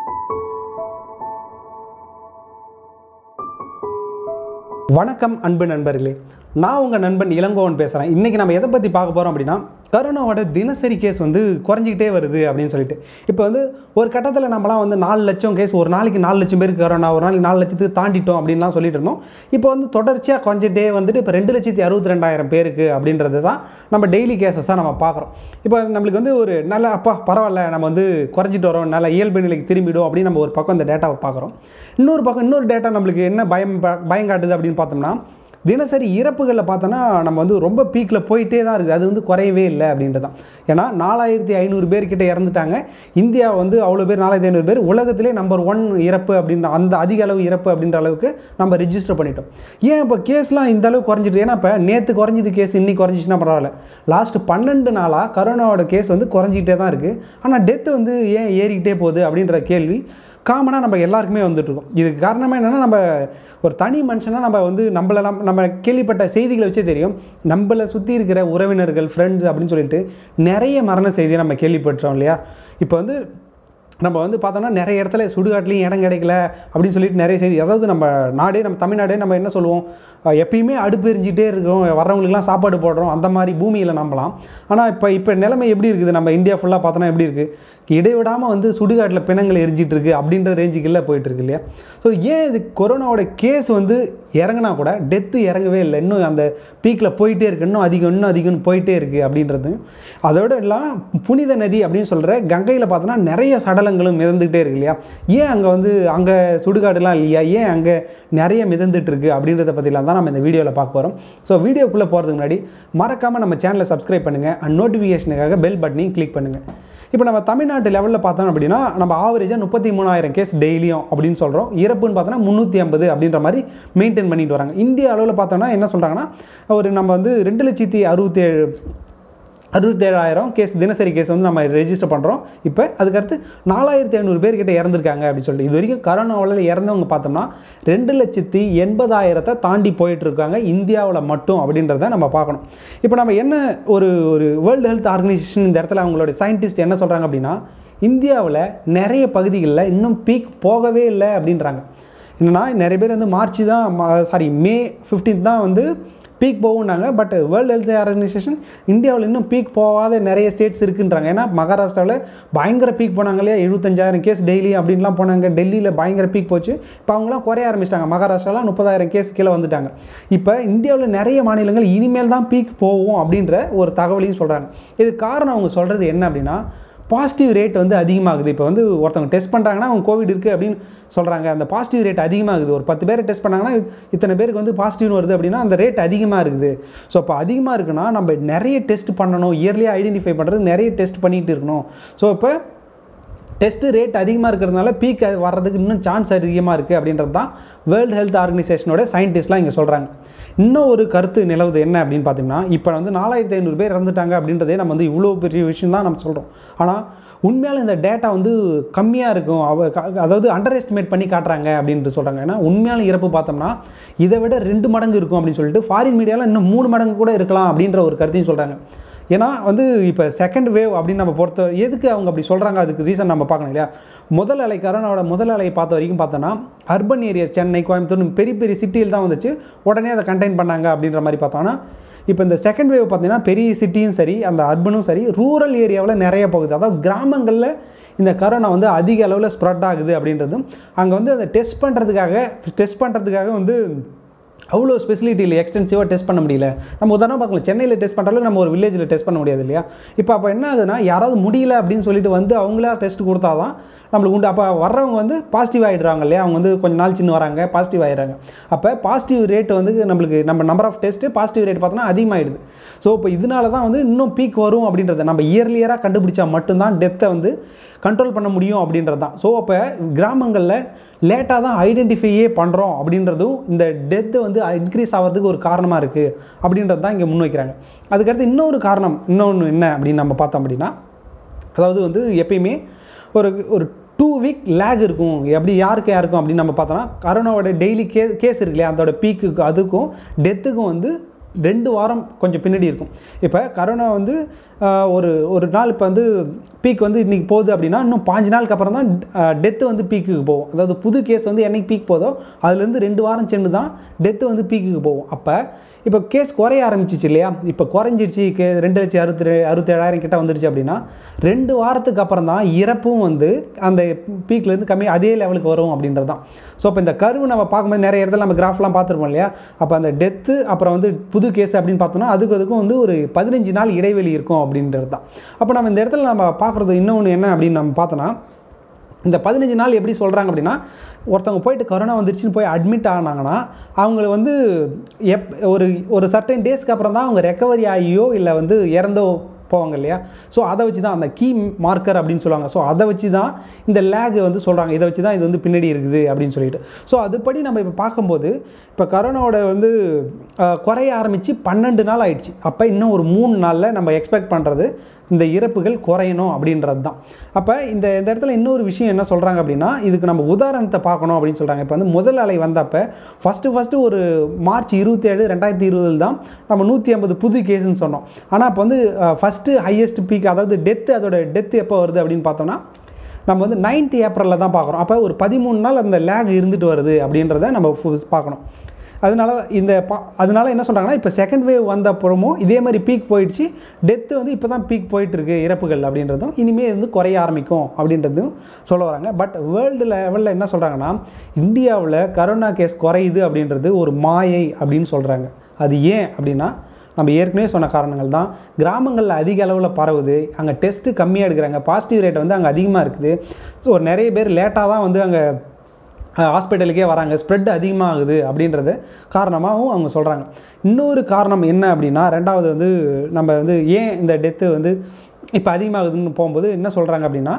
வணக்கம் அன்பு நண்பர்களே நான் உங்கள் நண்பன் இளங்கோவன் பேசுகிறேன் இன்றைக்கி நம்ம எதை பற்றி பார்க்க போகிறோம் அப்படின்னா கரோனாவோட தினசரி கேஸ் வந்து குறைஞ்சிக்கிட்டே வருது அப்படின்னு சொல்லிட்டு இப்போ வந்து ஒரு கட்டத்தில் நம்மலாம் வந்து நாலு லட்சம் கேஸ் ஒரு நாளைக்கு நாலு லட்சம் பேருக்கு கரோனா ஒரு நாளைக்கு நாலு லட்சத்துக்கு தாண்டிட்டோம் அப்படின்லாம் சொல்லிட்டு இருந்தோம் இப்போ வந்து தொடர்ச்சியாக குறைஞ்சிட்டே வந்துட்டு இப்போ ரெண்டு லட்சத்தி அறுபத்தி ரெண்டாயிரம் பேருக்கு அப்படின்றது தான் நம்ம டெய்லி கேசஸாக நம்ம பார்க்குறோம் இப்போ நம்மளுக்கு வந்து ஒரு நல்ல அப்பா பரவாயில்ல நம்ம வந்து குறைஞ்சிட்டு வரோம் நல்ல இயல்பு நிலைக்கு திரும்பிடும் அப்படின்னு நம்ம ஒரு பக்கம் இந்த டேட்டாவை பார்க்குறோம் இன்னொரு பக்கம் இன்னொரு டேட்டா நம்மளுக்கு என்ன பயம் ப- பயம் காட்டுது அப்படின்னு பார்த்தோம்னா தினசரி இறப்புகளில் பார்த்தோன்னா நம்ம வந்து ரொம்ப பீக்கில் போயிட்டே தான் இருக்குது அது வந்து குறையவே இல்லை அப்படின்றது தான் ஏன்னா நாலாயிரத்தி ஐநூறு பேர் கிட்ட இறந்துட்டாங்க இந்தியா வந்து அவ்வளோ பேர் நாலாயிரத்தி ஐநூறு பேர் உலகத்திலே நம்பர் ஒன் இறப்பு அப்படின்ற அந்த அதிக அளவு இறப்பு அப்படின்ற அளவுக்கு நம்ம ரிஜிஸ்டர் பண்ணிட்டோம் ஏன் இப்போ கேஸ்லாம் இந்த அளவுக்கு குறைஞ்சிட்டு ஏன்னா இப்போ நேற்று குறைஞ்சது கேஸ் இன்னைக்கு குறைஞ்சிச்சுன்னா பரவாயில்ல லாஸ்ட் பன்னெண்டு நாளாக கரோனாவோட கேஸ் வந்து குறைஞ்சிக்கிட்டே தான் இருக்குது ஆனால் டெத்து வந்து ஏன் ஏறிக்கிட்டே போகுது அப்படின்ற கேள்வி காமனாக நம்ம எல்லாருக்குமே வந்துட்டுருக்கோம் இதுக்கு காரணமாக என்னென்னா நம்ம ஒரு தனி மனுஷனாக நம்ம வந்து நம்மள நம்ம நம்ம கேள்விப்பட்ட செய்திகளை வச்சே தெரியும் நம்மளை சுற்றி இருக்கிற உறவினர்கள் ஃப்ரெண்ட்ஸ் அப்படின்னு சொல்லிட்டு நிறைய மரண செய்தியை நம்ம கேள்விப்பட்டோம் இல்லையா இப்போ வந்து நம்ம வந்து பார்த்தோம்னா நிறைய இடத்துல சுடுகாட்லேயும் இடம் கிடைக்கல அப்படின்னு சொல்லிட்டு நிறைய செய்தி அதாவது நம்ம நாடே நம்ம தமிழ்நாடே நம்ம என்ன சொல்லுவோம் அஹ் எப்பயுமே அடுப்பு எரிஞ்சிட்டே இருக்கோம் வர்றவங்களுக்குலாம் சாப்பாடு போடுறோம் அந்த மாதிரி பூமியில் நம்பலாம் ஆனால் இப்போ இப்போ நிலைமை எப்படி இருக்குது நம்ம இந்தியா ஃபுல்லாக பார்த்தோன்னா எப்படி இருக்குது இடைவிடாமல் வந்து சுடுகாட்டில் பிணங்கள் எரிஞ்சிட்டு இருக்கு அப்படின்ற ரேஞ்சுக்குள்ள போயிட்டு இருக்கு இல்லையா ஸோ ஏன் இது கொரோனாவோட கேஸ் வந்து இறங்கினா கூட டெத்து இறங்கவே இல்லை இன்னும் அந்த பீக்கில் போயிட்டே இருக்கு இன்னும் அதிகம் இன்னும் அதிகம்னு போயிட்டே இருக்குது அப்படின்றது அதோட இல்லாமல் புனித நதி அப்படின்னு சொல்கிற கங்கையில் பார்த்தோன்னா நிறைய சடலங்களும் மிதந்துக்கிட்டே இருக்கு இல்லையா ஏன் அங்கே வந்து அங்கே சுடுகாடுலாம் இல்லையா ஏன் அங்கே நிறைய மிதந்துட்டு இருக்கு அப்படின்றத பற்றிலாம் தான் நம்ம இந்த வீடியோவில் பார்க்க போகிறோம் ஸோ வீடியோக்குள்ளே போகிறதுக்கு முன்னாடி மறக்காமல் நம்ம சேனலை சப்ஸ்கிரைப் பண்ணுங்கள் அண்ட் நோட்டிஃபிகேஷனுக்காக பெல் பட்டனையும் கிளிக் பண்ணுங்கள் இப்போ நம்ம தமிழ்நாட்டு லெவலில் பார்த்தோம் அப்படின்னா நம்ம ஆவரேஜாக முப்பத்தி மூணாயிரம் கேஸ் டெய்லியும் அப்படின்னு சொல்கிறோம் இறப்புன்னு பார்த்தோன்னா முந்நூற்றி ஐம்பது அப்படின்ற மாதிரி மெயின்டைன் பண்ணிட்டு வராங்க இந்திய அளவில் பார்த்தோம்னா என்ன சொல்கிறாங்கன்னா ஒரு நம்ம வந்து ரெண்டு லட்சத்தி அறுபத்தேழு அறுபத்தேழாயிரம் கேஸ் தினசரி கேஸ் வந்து நம்ம ரெஜிஸ்டர் பண்ணுறோம் இப்போ அதுக்கடுத்து நாலாயிரத்தி ஐநூறு பேர்கிட்ட இறந்துருக்காங்க அப்படின்னு சொல்லிட்டு இது வரைக்கும் கரோனாவில் இறந்தவங்க பார்த்தோம்னா ரெண்டு லட்சத்தி எண்பதாயிரத்தை தாண்டி போயிட்டு இருக்காங்க இந்தியாவில் மட்டும் அப்படின்றத நம்ம பார்க்கணும் இப்போ நம்ம என்ன ஒரு ஒரு வேர்ல்டு ஹெல்த் ஆர்கனைசேஷன் இந்த இடத்துல அவங்களோட சயின்டிஸ்ட் என்ன சொல்கிறாங்க அப்படின்னா இந்தியாவில் நிறைய பகுதிகளில் இன்னும் பீக் போகவே இல்லை அப்படின்றாங்க என்னன்னா நிறைய பேர் வந்து மார்ச் தான் சாரி மே 15th தான் வந்து பீக் போகும்னாங்க பட் வேர்ல்டு ஹெல்த் ஆர்கனைசேஷன் இந்தியாவில் இன்னும் பீக் போகாத நிறைய ஸ்டேட்ஸ் இருக்குன்றாங்க ஏன்னா மகாராஷ்டிராவில் பயங்கர பீக் போனாங்க இல்லையா எழுபத்தஞ்சாயிரம் கேஸ் டெய்லி அப்படின்லாம் போனாங்க டெல்லியில் பயங்கர பீக் போச்சு இப்போ அவங்களாம் குறைய ஆரம்பிச்சிட்டாங்க மகாராஷ்டிராலாம் முப்பதாயிரம் கேஸ் கீழே வந்துட்டாங்க இப்போ இந்தியாவில் நிறைய மாநிலங்கள் இனிமேல் தான் பீக் போகும் அப்படின்ற ஒரு தகவலையும் சொல்கிறாங்க இது காரணம் அவங்க சொல்கிறது என்ன அப்படின்னா பாசிட்டிவ் ரேட் வந்து அதிகமாகுது இப்போ வந்து ஒருத்தவங்க டெஸ்ட் பண்ணுறாங்கன்னா அவங்க கோவிட் இருக்குது அப்படின்னு சொல்கிறாங்க அந்த பாசிட்டிவ் ரேட் அதிகமாகுது ஒரு பத்து பேரை டெஸ்ட் பண்ணாங்கன்னா இத்தனை பேருக்கு வந்து பாசிட்டிவ்னு வருது அப்படின்னா அந்த ரேட் அதிகமாக இருக்குது ஸோ அப்போ அதிகமாக இருக்குன்னா நம்ம நிறைய டெஸ்ட் பண்ணணும் இயர்லியாக ஐடென்டிஃபை பண்ணுறது நிறைய டெஸ்ட் பண்ணிகிட்டு இருக்கணும் ஸோ இப்போ டெஸ்ட் ரேட் அதிகமாக இருக்கிறதுனால பீக் வர்றதுக்கு இன்னும் சான்ஸ் அதிகமாக இருக்குது அப்படின்றது தான் வேர்ல்டு ஹெல்த் ஆர்கனைசேஷனோட சயின்டிஸ்ட்லாம் இங்கே சொல்கிறாங்க இன்னும் ஒரு கருத்து நிலவுது என்ன அப்படின்னு பார்த்தீங்கன்னா இப்போ வந்து நாலாயிரத்தி ஐநூறு பேர் இறந்துட்டாங்க அப்படின்றதே நம்ம வந்து இவ்வளோ பெரிய விஷயம் தான் நம்ம சொல்கிறோம் ஆனால் உண்மையால இந்த டேட்டா வந்து கம்மியாக இருக்கும் அவ க- அதாவது அண்டர் எஸ்டிமேட் பண்ணி காட்டுறாங்க அப்படின்ட்டு சொல்கிறாங்க ஏன்னா உண்மையான இறப்பு பார்த்தோம்னா இதை விட ரெண்டு மடங்கு இருக்கும் அப்படின்னு சொல்லிட்டு ஃபாரின் மீடியாவில் இன்னும் மூணு மடங்கு கூட இருக்கலாம் அப்படின்ற ஒரு கருத்தையும் சொல்கிறாங்க ஏன்னா வந்து இப்போ செகண்ட் வேவ் அப்படின்னு நம்ம பொறுத்த எதுக்கு அவங்க அப்படி சொல்கிறாங்க அதுக்கு ரீசன் நம்ம பார்க்கணும் இல்லையா முதல் அலை கரோனாவோட முதல் அலையை பார்த்த வரைக்கும் பார்த்தோன்னா அர்பன் ஏரியாஸ் சென்னை கோயம்புத்தூர் பெரிய பெரிய சிட்டியில் தான் வந்துச்சு உடனே அதை கண்டெயின் பண்ணாங்க அப்படின்ற மாதிரி பார்த்தோன்னா இப்போ இந்த செகண்ட் வேவ் பார்த்தீங்கன்னா பெரிய சிட்டியும் சரி அந்த அர்பனும் சரி ரூரல் ஏரியாவில் நிறைய போகுது அதாவது கிராமங்களில் இந்த கரோனா வந்து அதிக அளவில் ஸ்ப்ரெட் ஆகுது அப்படின்றதும் அங்கே வந்து அதை டெஸ்ட் பண்ணுறதுக்காக டெஸ்ட் பண்ணுறதுக்காக வந்து அவ்வளோ ஸ்பெசிலிட்டி இல்லை எக்ஸ்டென்சிவாக டெஸ்ட் பண்ண முடியல நம்ம உதாரணம் பார்க்கலாம் சென்னையில் டெஸ்ட் பண்ணுறாலும் நம்ம ஒரு வில்லேஜில் டெஸ்ட் பண்ண முடியாது இல்லையா இப்போ அப்போ என்ன ஆகுதுன்னா யாராவது முடியல அப்படின்னு சொல்லிட்டு வந்து அவங்களா டெஸ்ட் கொடுத்தா தான் நம்மளுக்கு உண்டு அப்போ வர்றவங்க வந்து பாசிட்டிவ் ஆகிடுறாங்க இல்லையா அவங்க வந்து கொஞ்சம் நாள் சின்ன வராங்க பாசிட்டிவ் ஆகிடுறாங்க அப்போ பாசிட்டிவ் ரேட் வந்து நம்மளுக்கு நம்ம number of test positive rate பார்த்தோன்னா அதிகமாகிடுது ஸோ இப்போ இதனால தான் வந்து இன்னும் பீக் வரும் அப்படின்றத நம்ம இயர்லியராக கண்டுபிடிச்சா மட்டும்தான் டெத்தை வந்து கண்ட்ரோல் பண்ண முடியும் அப்படின்றது தான் ஸோ அப்போ கிராமங்களில் லேட்டாக தான் ஐடென்டிஃபையே பண்ணுறோம் அப்படின்றதும் இந்த டெத்து வந்து இன்க்ரீஸ் ஆகிறதுக்கு ஒரு காரணமாக இருக்குது அப்படின்றது தான் இங்கே முன்வைக்கிறாங்க அதுக்கடுத்து இன்னொரு காரணம் இன்னொன்று என்ன அப்படின்னு நம்ம பார்த்தோம் அப்படின்னா அதாவது வந்து எப்பயுமே ஒரு ஒரு டூ வீக் லேக் இருக்கும் எப்படி யாருக்கு யாருக்கும் அப்படின்னு நம்ம பார்த்தோன்னா கரோனாவோட டெய்லி கே கேஸ் இருக்கு இல்லையா அதோட பீக்குக்கு அதுக்கும் டெத்துக்கும் வந்து ரெண்டு வாரம் கொஞ்சம் பின்னாடி இருக்கும் இப்போ கரோனா வந்து ஆஹ், ஒரு ஒரு நாள் இப்போ வந்து பீக் வந்து இன்றைக்கி போகுது அப்படின்னா இன்னும் பாஞ்சு நாளுக்கு அப்புறம் தான் டெத்து வந்து பீக்குக்கு போகும் அதாவது புது கேஸ் வந்து என்னைக்கு பீக் போதோ அதுலேருந்து ரெண்டு வாரம் சென்று தான் டெத்து வந்து பீக்குக்கு போகும் அப்போ இப்போ கேஸ் குறைய ஆரம்பிச்சிச்சு இல்லையா இப்போ குறைஞ்சிடுச்சு கே ரெண்டு லட்சம் அறுபத்தி ரெ- அறுபத்தேழாயிரம் கிட்ட வந்துடுச்சு அப்படின்னா ரெண்டு வாரத்துக்கு அப்புறம் தான் இறப்பும் வந்து அந்த பீக்லேருந்து கம்மி அதே லெவலுக்கு வரும் அப்படின்றது தான் ஸோ இப்போ இந்த கருவு நம்ம பார்க்கும்போது நிறைய இடத்துல நம்ம கிராஃப்லாம் பார்த்துருப்போம் இல்லையா அப்போ அந்த டெத்து அப்புறம் வந்து புது கேஸ் அப்படின்னு பார்த்தோம்னா அதுக்கு அதுக்கும் வந்து ஒரு பதினஞ்சு நாள் இடைவெளி இருக்கும் அப்படின்றது தான் அப்போ நம்ம இந்த இடத்துல நம்ம பார்க்குறது இன்னொன்று என்ன அப்படின்னு நம்ம பார்த்தோன்னா இந்த பதினஞ்சு நாள் எப்படி சொல்கிறாங்க அப்படின்னா ஒருத்தவங்க போயிட்டு கொரோனா வந்துருச்சுன்னு போய் அட்மிட் ஆனாங்கன்னா அவங்கள வந்து எப் ஒரு ஒரு சர்டன் டேஸ்க்கு அப்புறம் தான் அவங்க ரெக்கவரி ஆகியோ இல்லை வந்து இறந்தோ போவாங்க இல்லையா ஸோ அதை வச்சு தான் அந்த கீ மார்க்கர் அப்படின்னு சொல்லுவாங்க ஸோ அதை வச்சு தான் இந்த லேக் வந்து சொல்கிறாங்க இதை வச்சு தான் இது வந்து பின்னாடி இருக்குது அப்படின்னு சொல்லிட்டு ஸோ அதுபடி நம்ம இப்போ பார்க்கும்போது இப்போ கரோனாவோட வந்து அஹ், குறைய ஆரம்பித்து பன்னெண்டு நாள் ஆயிடுச்சு அப்போ இன்னும் ஒரு மூணு நாளில் நம்ம எக்ஸ்பெக்ட் பண்ணுறது இந்த இறப்புகள் குறையணும் அப்படின்றது தான் அப்போ இந்த இந்த இடத்துல இன்னொரு விஷயம் என்ன சொல்கிறாங்க அப்படின்னா இதுக்கு நம்ம உதாரணத்தை பார்க்கணும் அப்படின்னு சொல்கிறாங்க இப்போ வந்து முதல் அலை வந்தப்போ ஃபஸ்ட்டு ஃபஸ்ட்டு ஒரு மார்ச் இருபத்தேழு ரெண்டாயிரத்தி இருபதில் தான் நம்ம நூற்றி ஐம்பது புது கேஸ்ன்னு சொன்னோம் ஆனால் இப்போ வந்து ஃபஸ்ட்டு ஹையஸ்ட் பீக் அதாவது டெத்து அதோட டெத்து எப்போ வருது அப்படின்னு பார்த்தோம்னா நம்ம வந்து 9th ஏப்ரலில் தான் பார்க்குறோம் அப்போ ஒரு பதிமூணு நாள் அந்த லேக் இருந்துட்டு வருது அப்படின்றத நம்ம ஃபு- பார்க்கணும் அதனால இந்த பா அதனால என்ன சொல்கிறாங்கன்னா இப்போ செகண்ட் வேவ் வந்த அப்புறமும் இதே மாதிரி பீக் போயிடுச்சு டெத்து வந்து இப்போ தான் பீக் போயிட்டுருக்கு இறப்புகள் அப்படின்றதும் இனிமேல் வந்து குறைய ஆரம்பிக்கும் அப்படின்றதும் சொல்ல வராங்க பட் வேர்ல்டு லெவலில் என்ன சொல்கிறாங்கன்னா இந்தியாவில் கரோனா கேஸ் குறையுது அப்படின்றது ஒரு மாயை அப்படின்னு சொல்கிறாங்க அது ஏன் அப்படின்னா நம்ம ஏற்கனவே சொன்ன காரணங்கள் தான் கிராமங்களில் அதிக அளவில் பரவுது அங்கே டெஸ்ட்டு கம்மியாக எடுக்கிறாங்க பாசிட்டிவ் ரேட் வந்து அங்கே அதிகமாக இருக்குது ஸோ நிறைய பேர் லேட்டாக தான் வந்து அங்கே ஹாஸ்பிட்டலுக்கே வராங்க ஸ்ப்ரெட் அதிகமாகுது அப்படின்றது காரணமாகவும் அவங்க சொல்கிறாங்க இன்னொரு காரணம் என்ன அப்படின்னா ரெண்டாவது வந்து நம்ம வந்து ஏன் இந்த டெத்து வந்து இப்போ அதிகமாகுதுன்னு போகும்போது என்ன சொல்கிறாங்க அப்படின்னா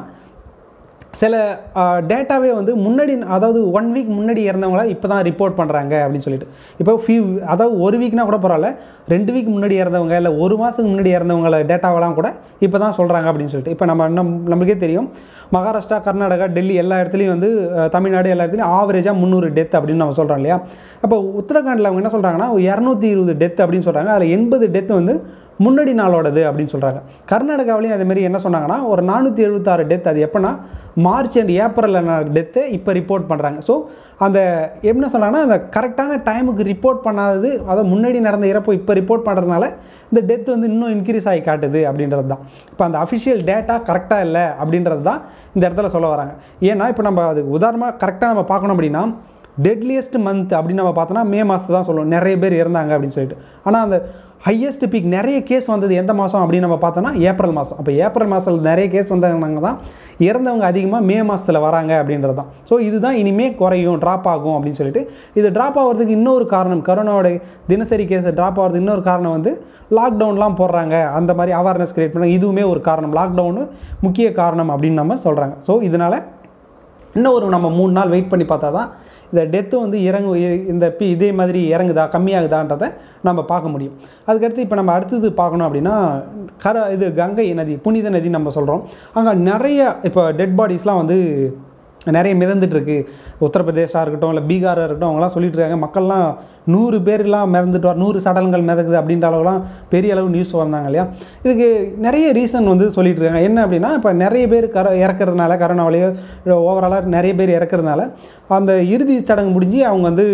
சில டேட்டாவே வந்து முன்னாடி அதாவது ஒன் வீக் முன்னாடி இறந்தவங்கள இப்போ தான் ரிப்போர்ட் பண்ணுறாங்க அப்படின்னு சொல்லிட்டு இப்போ ஃபியூ அதாவது ஒரு வீக்னா கூட பரவாயில்ல ரெண்டு வீக் முன்னாடி இறந்தவங்க இல்லை ஒரு மாதத்துக்கு முன்னாடி இறந்தவங்கள டேட்டாவெல்லாம் கூட இப்போ தான் சொல்கிறாங்க அப்படின்னு சொல்லிட்டு இப்போ நம்ம நம் நம்மளுக்கே தெரியும் மகாராஷ்டிரா கர்நாடகா டெல்லி எல்லா இடத்துலையும் வந்து அஹ், தமிழ்நாடு எல்லா இடத்துலையும் ஆவரேஜாக முந்நூறு டெத் அப்படின்னு நம்ம சொல்கிறோம் இல்லையா அப்போ உத்தரகாண்டில் அவங்க என்ன சொல்கிறாங்கன்னா இரநூத்தி இருபது டெத் அப்படின்னு சொல்கிறாங்க அதில் எண்பது டெத் வந்து முன்னாடி நாளோடது அப்படின்னு சொல்கிறாங்க கர்நாடகாவிலையும் அதே மாதிரி என்ன சொன்னாங்கன்னா ஒரு நானூற்றி எழுபத்தாறு டெத் அது எப்போனா மார்ச் அண்ட் ஏப்ரலில் டெத்தை இப்போ ரிப்போர்ட் பண்ணுறாங்க ஸோ அந்த என்ன சொன்னாங்கன்னா அந்த கரெக்டான டைமுக்கு ரிப்போர்ட் பண்ணாதது அதாவது முன்னாடி நடந்த இறப்பு இப்போ ரிப்போர்ட் பண்ணுறதுனால இந்த டெத் வந்து இன்னும் இன்க்ரீஸ் ஆகி காட்டுது அப்படின்றது தான் இப்போ அந்த அஃபிஷியல் டேட்டா கரெக்டாக இல்லை அப்படின்றது தான் இந்த இடத்துல சொல்ல வராங்க ஏன்னா இப்போ நம்ம அது உதாரணமாக கரெக்டாக நம்ம பார்க்கணும் அப்படின்னா டெட்லியஸ்ட் மந்த் அப்படின்னு நம்ம பார்த்தோன்னா மே மாதத்தை தான் சொல்லுவோம் நிறைய பேர் இறந்தாங்க அப்படின்னு சொல்லிட்டு ஆனால் அந்த ஹையஸ்ட் பீக் நிறைய கேஸ் வந்தது எந்த மாதம் அப்படின்னு நம்ம பார்த்தோன்னா ஏப்ரல் மாதம் அப்போ ஏப்ரல் மாதத்தில் நிறைய கேஸ் வந்தாங்க தான் இறந்தவங்க அதிகமாக மே மாதத்தில் வராங்க அப்படின்றது தான் ஸோ இதுதான் இனிமே குறையும் ட்ராப் ஆகும் அப்படின்னு சொல்லிட்டு இது ட்ராப் ஆகிறதுக்கு இன்னொரு காரணம் கரோனாவோட தினசரி கேஸ் ட்ராப் ஆகிறதுக்கு இன்னொரு காரணம் வந்து லாக்டவுன்லாம் போடுறாங்க அந்த மாதிரி அவேர்னஸ் கிரியேட் பண்ண இதுவுமே ஒரு காரணம் லாக்டவுனு முக்கிய காரணம் அப்படின்னு நம்ம சொல்கிறாங்க ஸோ இதனால் இன்னும் ஒரு நம்ம மூணு நாள் வெயிட் பண்ணி பார்த்தா தான் இந்த டெத்து வந்து இறங்கு இ- இந்த பி இதே மாதிரி இறங்குதா கம்மியாகுதான்றதை நம்ம பார்க்க முடியும் அதுக்கடுத்து இப்போ நம்ம அடுத்தது பார்க்கணும் அப்படின்னா கர இது கங்கை நதி புனித நதி நம்ம சொல்கிறோம் அங்கே நிறைய இப்போ டெட் பாடிஸ்லாம் வந்து நிறைய மிதந்துட்டு இருக்கு உத்தரப்பிரதேசா இருக்கட்டும் இல்லை பீகாராக இருக்கட்டும் அவங்களாம் சொல்லிட்டு இருக்காங்க மக்கள்லாம் நூறு பேர்லாம் மிதந்துட்டு வர நூறு சடலங்கள் மிதக்குது அப்படின்ற அளவுலாம் பெரிய அளவு நியூஸ் வந்தாங்க இல்லையா இதுக்கு நிறைய ரீசன் வந்து சொல்லிட்டு இருக்காங்க என்ன அப்படின்னா இப்போ நிறைய பேர் கர இறக்கறதுனால கரோனாவிலேயோ ஓவராலாக நிறைய பேர் இறக்கறதுனால அந்த இறுதி சடங்கு முடிஞ்சு அவங்க வந்து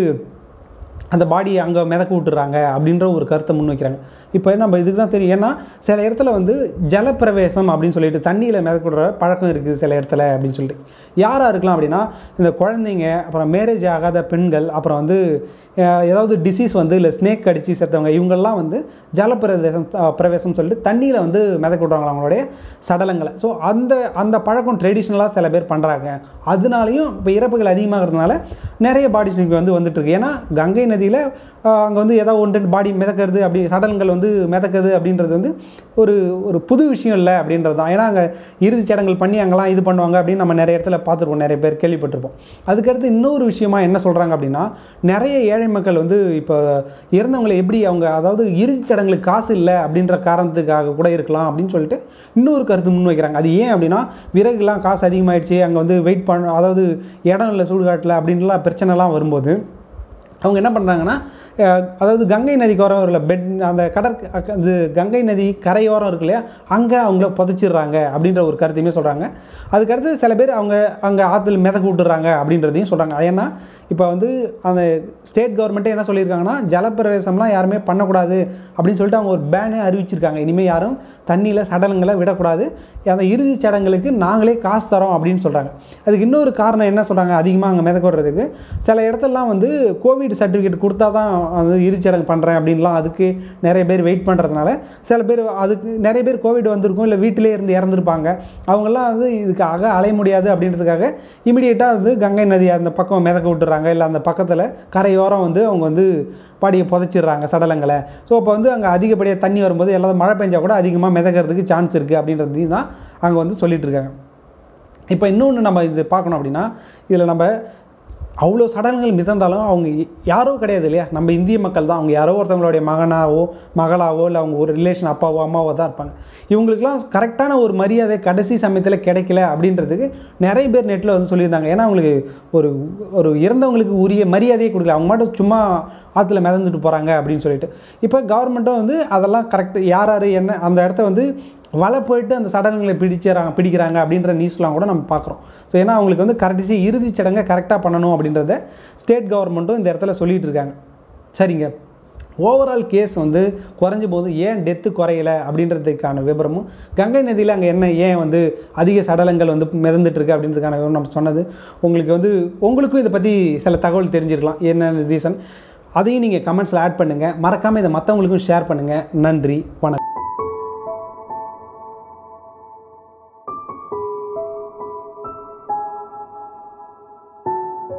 அந்த பாடியை அங்கே மிதக்க விட்டுறாங்க அப்படின்ற ஒரு கருத்தை முன்வைக்கிறாங்க இப்போ நம்ம இதுக்கு தான் தெரியும் ஏன்னா சில இடத்துல வந்து ஜலப்பிரவேசம் அப்படின்னு சொல்லிட்டு தண்ணியில் மிதக்க விடுற பழக்கம் இருக்குது சில இடத்துல அப்படின்னு சொல்லிட்டு யாராக இருக்கலாம் அப்படின்னா இந்த குழந்தைங்க அப்புறம் மேரேஜ் ஆகாத பெண்கள் அப்புறம் வந்து அஹ், ஏதாவது டிசீஸ் வந்து இல்லை ஸ்னேக் கடிச்சு செத்தவங்க இவங்கெல்லாம் வந்து ஜலப்பிரதேசம் அஹ், பிரவேசம் சொல்லிட்டு தண்ணியில் வந்து மிதக்க விடுறாங்க அவங்களுடைய சடலங்களை ஸோ அந்த அந்த பழக்கம் ட்ரெடிஷ்னலாக சில பேர் பண்ணுறாங்க அதனாலையும் இப்போ இறப்புகள் அதிகமாகிறதுனால நிறைய பாடிஸ் இங்கே வந்து வந்துட்டு இருக்கு ஏன்னா கங்கை நதியில் அங்கே வந்து ஏதாவது ஒன்று ரெண்டு பாடி மிதக்கிறது அப்படி சடலங்கள் வந்து மிதக்கிறது அப்படின்றது வந்து ஒரு ஒரு புது விஷயம் இல்லை அப்படின்றது தான் ஏன்னா அங்கே இறுதிச் சடங்குகள் பண்ணி அங்கெல்லாம் இது பண்ணுவாங்க அப்படின்னு நம்ம நிறைய இடத்துல பார்த்துருப்போம் நிறைய பேர் கேள்விப்பட்டிருப்போம் அதுக்கடுத்து இன்னொரு விஷயமா என்ன சொல்கிறாங்க அப்படின்னா நிறைய ஏழை மக்கள் வந்து இப்போ இறந்தவங்களை எப்படி அவங்க அதாவது இறுதிச் சடங்குகளுக்கு காசு இல்லை அப்படின்ற காரணத்துக்காக கூட இருக்கலாம் அப்படின்னு சொல்லிட்டு இன்னொரு கருத்து முன்வைக்கிறாங்க அது ஏன் அப்படின்னா விறகுலாம் காசு அதிகமாயிடுச்சு அங்கே வந்து வெயிட் பண்ண அதாவது இடம் இல்லை சுடுகாட்டில் அப்படின்லாம் பிரச்சனைலாம் வரும்போது அவங்க என்ன பண்ணுறாங்கன்னா அஹ், அதாவது கங்கை நதிக்கோரம் இல்லை பெட் அந்த கடற் அக்க- இது கங்கை நதி கரையோரம் இருக்கு இல்லையா அங்கே அவங்கள புதைச்சிடுறாங்க அப்படின்ற ஒரு கருத்தையுமே சொல்கிறாங்க அதுக்கடுத்து சில பேர் அவங்க அங்கே ஆற்றுல மிதக்க விட்டுறாங்க அப்படின்றதையும் சொல்கிறாங்க ஏன்னா இப்போ வந்து அந்த ஸ்டேட் கவர்மெண்ட்டே என்ன சொல்லியிருக்காங்கன்னா ஜலப்பிரவேசம்லாம் யாருமே பண்ணக்கூடாது அப்படின்னு சொல்லிட்டு அவங்க ஒரு பேனே அறிவிச்சிருக்காங்க இனிமேல் யாரும் தண்ணியில் சடலங்களை விடக்கூடாது அந்த இறுதிச் சடங்குகளுக்கு நாங்களே காசு தரோம் அப்படின்னு சொல்கிறாங்க அதுக்கு இன்னொரு காரணம் என்ன சொல்கிறாங்க அதிகமாக அங்கே மிதக்க விடுறதுக்கு சில இடத்துலலாம் வந்து கோவிட் சர்டிஃபிகேட் கொடுத்தா தான் வந்து இறுதிச் சடங்கு பண்ணுறேன் அப்படின்லாம் அதுக்கு நிறைய பேர் வெயிட் பண்ணுறதுனால சில பேர் அதுக்கு நிறைய பேர் கோவிட் வந்திருக்கும் இல்லை வீட்டிலே இருந்து இறந்துருப்பாங்க அவங்கெல்லாம் வந்து இதுக்காக அலைய முடியாது அப்படின்றதுக்காக இமிடியேட்டாக வந்து கங்கை நதி அந்த பக்கம் மிதக்க விட்டுறாங்க இல்லை அந்த பக்கத்தில் கரையோரம் வந்து அவங்க வந்து பாடியை புதைச்சிடுறாங்க சடலங்களை ஸோ அப்போ வந்து அங்கே அதிகப்படியாக தண்ணி வரும்போது எல்லாரும் மழை பெஞ்சா கூட அதிகமாக மிதக்கிறதுக்கு சான்ஸ் இருக்குது அப்படின்றதையும் தான் அங்கே வந்து சொல்லிட்டு இருக்காங்க இப்போ இன்னொன்று நம்ம இது பார்க்கணும் அப்படின்னா இதில் நம்ம அவ்வளோ சடங்குகள் மிதந்தாலும் அவங்க யாரோ கிடையாது இல்லையா நம்ம இந்திய மக்கள் தான் அவங்க யாரோ ஒருத்தவங்களுடைய மகனாவோ மகளாவோ இல்லை அவங்க ஒரு ரிலேஷன் அப்பாவோ அம்மாவோ தான் இருப்பாங்க இவங்களுக்குலாம் கரெக்டான ஒரு மரியாதை கடைசி சமயத்தில் கிடைக்கல அப்படின்றதுக்கு நிறைய பேர் நெட்டில் வந்து சொல்லியிருந்தாங்க ஏன்னா அவங்களுக்கு ஒரு ஒரு இறந்தவங்களுக்கு உரிய மரியாதையே கொடுக்கல அவங்க மட்டும் சும்மா ஆற்றுல மிதந்துட்டு போகிறாங்க அப்படின்னு சொல்லிட்டு இப்போ கவர்மெண்ட்டும் வந்து அதெல்லாம் கரெக்ட் யார் யார் என்ன அந்த இடத்த வந்து வலை போயிட்டு அந்த சடங்குகளை பிடிச்சிடறாங்க பிடிக்கிறாங்க அப்படின்ற நியூஸ்லாம் கூட நம்ம பார்க்குறோம் ஸோ ஏன்னா அவங்களுக்கு வந்து கடைசி இறுதிச் சடங்கை கரெக்டாக பண்ணணும் அப்படின்றத ஸ்டேட் கவர்மெண்ட்டும் இந்த இடத்துல சொல்லிட்டு இருக்காங்க சரிங்க ஓவரால் கேஸ் வந்து குறைஞ்ச போது ஏன் டெத்து குறையல அப்படின்றதுக்கான விவரமும் கங்கை நதியில் அங்கே என்ன ஏன் வந்து அதிக சடலங்கள் வந்து மிதந்துட்டு இருக்கு அப்படின்றதுக்கான விவரம் நம்ம சொன்னது உங்களுக்கு வந்து உங்களுக்கும் இதை பற்றி சில தகவல் தெரிஞ்சிருக்கலாம் என்ன ரீசன் அதையும் நீங்கள் கமெண்ட்ஸில் ஆட் பண்ணுங்கள் மறக்காமல் இதை மற்றவங்களுக்கும் ஷேர் பண்ணுங்கள் நன்றி வணக்கம்